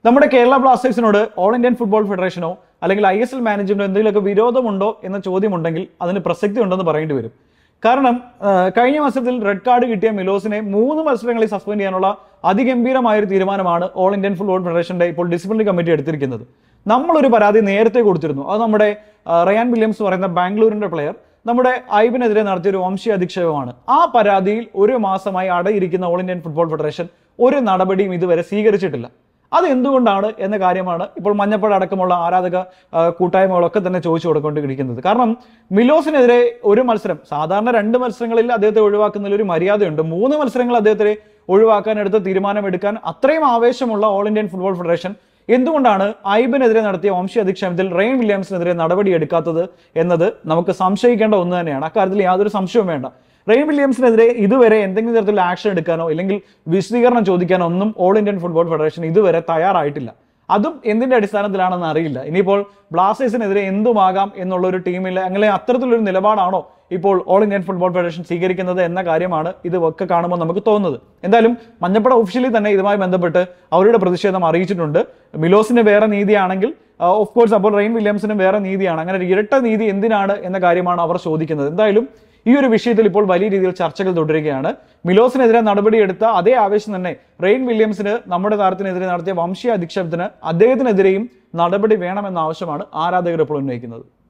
നമ്മുടെ കേരള ബ്ലാസ്റ്റേഴ്സിനോട് all Indian football ഫെഡറേഷനോ അല്ലെങ്കിൽ ഐ എസ് എൽ മാനേജ്മെന്റോ എന്തെങ്കിലുമൊക്കെ വിരോധമുണ്ടോ എന്ന ചോദ്യമുണ്ടെങ്കിൽ അതിന് പ്രസക്തി ഉണ്ടെന്ന് പറയേണ്ടി വരും കാരണം ആ, കഴിഞ്ഞ മത്സരത്തിൽ റെഡ് കാർഡ് കിട്ടിയ മിലോസിനെ മൂന്ന് മത്സരങ്ങളിൽ സസ്പെൻഡ് ചെയ്യാനുള്ള അതിഗംഭീരമായ ഒരു തീരുമാനമാണ് ഓൾ ഇന്ത്യൻ ഫുട്ബോൾ ഫെഡറേഷന്റെ ഇപ്പോൾ ഡിസിപ്ലിനറി കമ്മിറ്റി എടുത്തിരിക്കുന്നത് നമ്മളൊരു പരാതി നേരത്തെ കൊടുത്തിരുന്നു അത് നമ്മുടെ ആ, റയാൻ വില്യംസ് പറയുന്ന ബാംഗ്ലൂരിന്റെ പ്ലെയർ നമ്മുടെ ഐബിനെതിരെ നടത്തിയ ഒരു വംശീയ അധിക്ഷേപമാണ് ആ പരാതിയിൽ ഒരു മാസമായി അടയിരിക്കുന്ന ഓൾ ഇന്ത്യൻ ഫുട്ബോൾ ഫെഡറേഷൻ ഒരു നടപടിയും ഇതുവരെ സ്വീകരിച്ചിട്ടില്ല അത് എന്തുകൊണ്ടാണ് എന്ന കാര്യമാണ് ഇപ്പോൾ മഞ്ഞപ്പട അടക്കമുള്ള ആരാധക ആ, കൂട്ടായ്മകളൊക്കെ തന്നെ ചോദിച്ചു കൊടുക്കൊണ്ടിരിക്കുന്നത് കാരണം മിലോസിനെതിരെ ഒരു മത്സരം സാധാരണ രണ്ട് മത്സരങ്ങളിൽ അദ്ദേഹത്തെ ഒഴിവാക്കുന്നതിൽ ഒരു മര്യാദയുണ്ട് മൂന്ന് മത്സരങ്ങൾ അദ്ദേഹത്തെ ഒഴിവാക്കാൻ എടുത്ത തീരുമാനമെടുക്കാൻ അത്രയും ആവേശമുള്ള ഓൾ ഇന്ത്യൻ ഫുട്ബോൾ ഫെഡറേഷൻ എന്തുകൊണ്ടാണ് ഐബിനെതിരെ നടത്തിയ വംശീയ അധിക്ഷേപത്തിൽ റെയിൻ വില്യംസിനെതിരെ നടപടി എടുക്കാത്തത് എന്നത് നമുക്ക് സംശയിക്കേണ്ട ഒന്ന് തന്നെയാണ് അക്കാര്യത്തിൽ യാതൊരു സംശയവും വേണ്ട റെയിൻ വില്യംസിനെതിരെ ഇതുവരെ എന്തെങ്കിലും തരത്തിലുള്ള ആക്ഷൻ എടുക്കാനോ അല്ലെങ്കിൽ വിശദീകരണം ചോദിക്കാനോ ഒന്നും ഓൾ ഇന്ത്യൻ ഫുട്ബോൾ ഫെഡറേഷൻ ഇതുവരെ തയ്യാറായിട്ടില്ല അതും എന്തിന്റെ അടിസ്ഥാനത്തിലാണെന്ന് അറിയില്ല ഇനിയിപ്പോൾ ബ്ലാസ്റ്റേഴ്സിനെതിരെ എന്തുമാകാം എന്നുള്ള ഒരു ടീമിൽ അങ്ങനെ അത്തരത്തിലൊരു നിലപാടാണോ ഇപ്പോൾ ഓൾ ഇന്ത്യൻ ഫുട്ബോൾ ഫെഡറേഷൻ സ്വീകരിക്കുന്നത് എന്ന കാര്യമാണ് ഇത് ഒക്കെ കാണുമ്പോൾ നമുക്ക് തോന്നുന്നത് എന്തായാലും മഞ്ഞപ്പട ഒഫീഷ്യലി തന്നെ ഇതുമായി ബന്ധപ്പെട്ട് അവരുടെ പ്രതിഷേധം അറിയിച്ചിട്ടുണ്ട് മിലോസിന് വേറെ നീതിയാണെങ്കിൽ ഓഫ് കോഴ്സ് അപ്പോൾ റെയിൻ വില്യംസിനും വേറെ നീതിയാണ് അങ്ങനെ ഒരു ഇരട്ട നീതി എന്തിനാണ് എന്ന കാര്യമാണ് അവർ ചോദിക്കുന്നത് എന്തായാലും ഈ ഒരു വിഷയത്തിൽ ഇപ്പോൾ വലിയ രീതിയിൽ ചർച്ചകൾ തുടരുകയാണ് മിലോസിനെതിരെ നടപടിയെടുത്ത അതേ ആവേശം തന്നെ റെയിൻ വില്യംസിന് നമ്മുടെ താരത്തിനെതിരെ നടത്തിയ വംശീയ അധിക്ഷേപത്തിന് അദ്ദേഹത്തിനെതിരെയും നടപടി വേണമെന്ന ആവശ്യമാണ് ആരാധകർ ഇപ്പോൾ ഉന്നയിക്കുന്നത്